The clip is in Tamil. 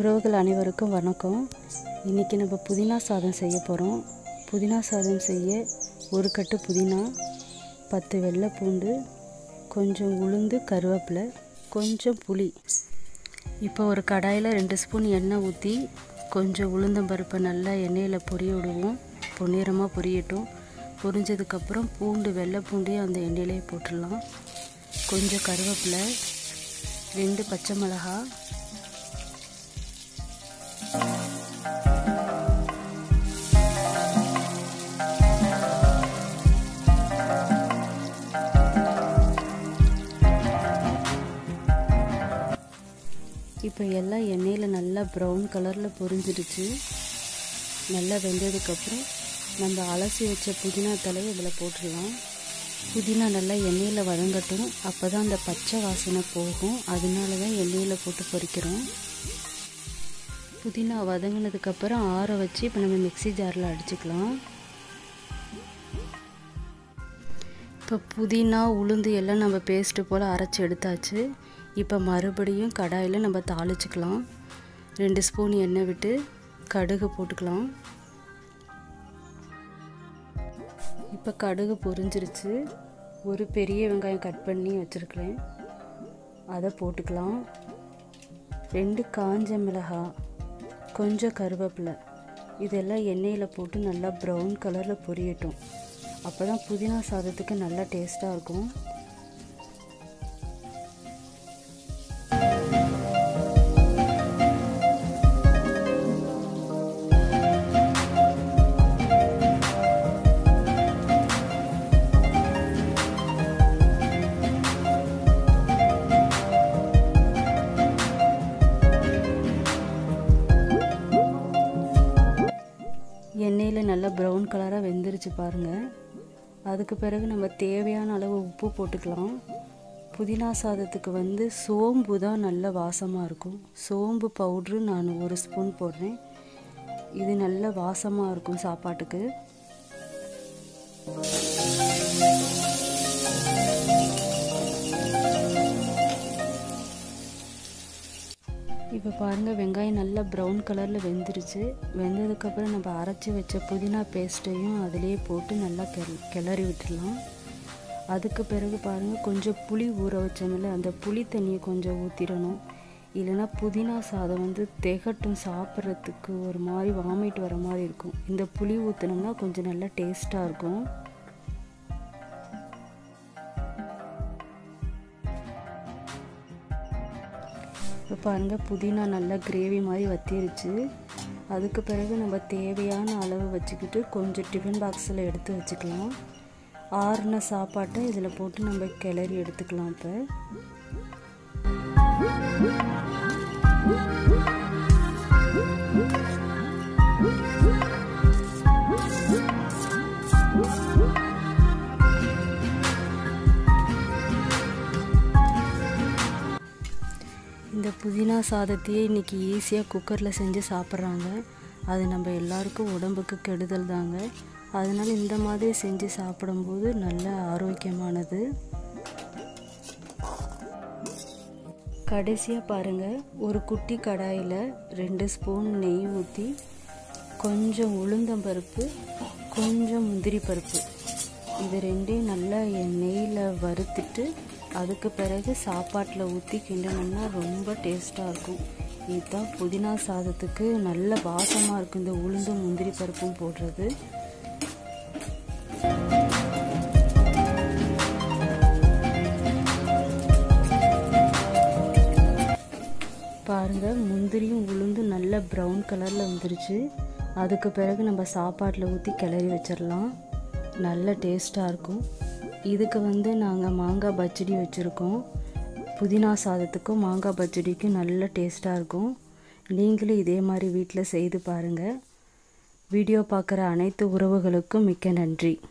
உறவுகள் அனைவருக்கும் வணக்கம் இன்றைக்கி நம்ம புதினா சாதம் செய்ய போகிறோம் புதினா சாதம் செய்ய ஒரு கட்டு புதினா பத்து வெள்ளை பூண்டு கொஞ்சம் உளுந்து கருவேப்பிலை கொஞ்சம் புளி இப்போ ஒரு கடாயில் ரெண்டு ஸ்பூன் எண்ணெய் ஊற்றி கொஞ்சம் உளுந்தம்பருப்பை நல்லா எண்ணெயில் பொரிய விடுவோம் பொன்னிறமாக பொரியட்டும் பொரிஞ்சதுக்கப்புறம் பூண்டு வெள்ளை பூண்டையும் அந்த எண்ணெயிலே போட்டுடலாம் கொஞ்சம் கருவேப்பிலை ரெண்டு பச்சை மிளகா இப்போ எல்லாம் எண்ணெயில் நல்லா ப்ரௌன் கலரில் பொரிஞ்சிடுச்சு நல்லா வெந்ததுக்கப்புறம் நம்ம அலசி வச்ச புதினா தலையை இதில் போட்டுடலாம் புதினா நல்லா எண்ணெயில் வதங்கட்டும் அப்போ தான் அந்த பச்சை வாசனை போகும் அதனால தான் எண்ணெயில் போட்டு பொரிக்கிறோம் புதினா வதங்கினதுக்கப்புறம் ஆற வச்சு இப்போ நம்ம மிக்சி ஜாரில் அடிச்சுக்கலாம் இப்போ புதினா உளுந்து எல்லாம் நம்ம பேஸ்ட்டு போல் அரைச்சி எடுத்தாச்சு இப்போ மறுபடியும் கடாயில் நம்ம தாளிச்சுக்கலாம் ரெண்டு ஸ்பூன் எண்ணெய் விட்டு கடுகு போட்டுக்கலாம் இப்போ கடுகு பொரிஞ்சிருச்சு ஒரு பெரிய வெங்காயம் கட் பண்ணி வச்சுருக்கிறேன் அதை போட்டுக்கலாம் ரெண்டு காஞ்ச மிளகாய் கொஞ்சம் கருவேப்பிலை இதெல்லாம் எண்ணெயில் போட்டு நல்லா ப்ரௌன் கலரில் பொரியட்டும் அப்போ தான் புதினா சாதத்துக்கு நல்லா டேஸ்ட்டாக இருக்கும் எண்ணெயில் நல்லா ப்ரௌன் கலராக வெந்துருச்சு பாருங்கள் அதுக்கு பிறகு நம்ம தேவையான அளவு உப்பு போட்டுக்கலாம் புதினா சாதத்துக்கு வந்து சோம்பு தான் நல்ல வாசமாக இருக்கும் சோம்பு பவுட்ரு நான் ஒரு ஸ்பூன் போடுறேன் இது நல்ல வாசமாக இருக்கும் சாப்பாட்டுக்கு இப்போ பாருங்கள் வெங்காயம் நல்லா ப்ரௌன் கலரில் வெந்துருச்சு வெந்ததுக்கப்புறம் நம்ம அரைச்சி வச்ச புதினா பேஸ்ட்டையும் அதிலே போட்டு நல்லா கெ கிளறி விட்டுடலாம் அதுக்கு பிறகு பாருங்கள் கொஞ்சம் புளி ஊற வச்சோம்ல அந்த புளி தண்ணியை கொஞ்சம் ஊற்றிடணும் இல்லைன்னா புதினா சாதம் வந்து திகட்டும் சாப்பிட்றதுக்கு ஒரு மாதிரி வாமிட் வர மாதிரி இருக்கும் இந்த புளி ஊற்றினோம்னா கொஞ்சம் நல்லா டேஸ்ட்டாக இருக்கும் இப்போ பாருங்கள் புதினா நல்லா கிரேவி மாதிரி வத்திருச்சு அதுக்கு பிறகு நம்ம தேவையான அளவு வச்சுக்கிட்டு கொஞ்சம் டிஃபன் பாக்ஸில் எடுத்து வச்சுக்கலாம் ஆறுன சாப்பாட்டை இதில் போட்டு நம்ம கிளறி எடுத்துக்கலாம் இப்போ இந்த புதினா சாதத்தையே இன்றைக்கி ஈஸியாக குக்கரில் செஞ்சு சாப்பிட்றாங்க அது நம்ம எல்லாருக்கும் உடம்புக்கு கெடுதல் தாங்க அதனால் இந்த மாதிரி செஞ்சு சாப்பிடும்போது நல்ல ஆரோக்கியமானது கடைசியாக பாருங்கள் ஒரு குட்டி கடாயில் ரெண்டு ஸ்பூன் நெய் ஊற்றி கொஞ்சம் உளுந்தம்பருப்பு கொஞ்சம் முந்திரி பருப்பு இது ரெண்டையும் நல்லா நெய்யில் வறுத்துட்டு அதுக்கு பிறகு சாப்பாட்டில் ஊற்றி கிண்டனோம்னா ரொம்ப டேஸ்ட்டாக இருக்கும் இதுதான் புதினா சாதத்துக்கு நல்ல வாசமாக இருக்கும் இந்த உளுந்தும் முந்திரி பருப்பும் போடுறது பாருங்கள் முந்திரியும் உளுந்தும் நல்ல ப்ரௌன் கலரில் வந்துருச்சு அதுக்கு பிறகு நம்ம சாப்பாட்டில் ஊற்றி கிளறி வச்சிடலாம் நல்ல டேஸ்ட்டாக இருக்கும் இதுக்கு வந்து நாங்கள் மாங்காய் பச்சடி வச்சுருக்கோம் புதினா சாதத்துக்கும் மாங்காய் பச்சடிக்கும் நல்ல டேஸ்ட்டாக இருக்கும் நீங்களும் இதே மாதிரி வீட்டில் செய்து பாருங்கள் வீடியோ பார்க்குற அனைத்து உறவுகளுக்கும் மிக்க நன்றி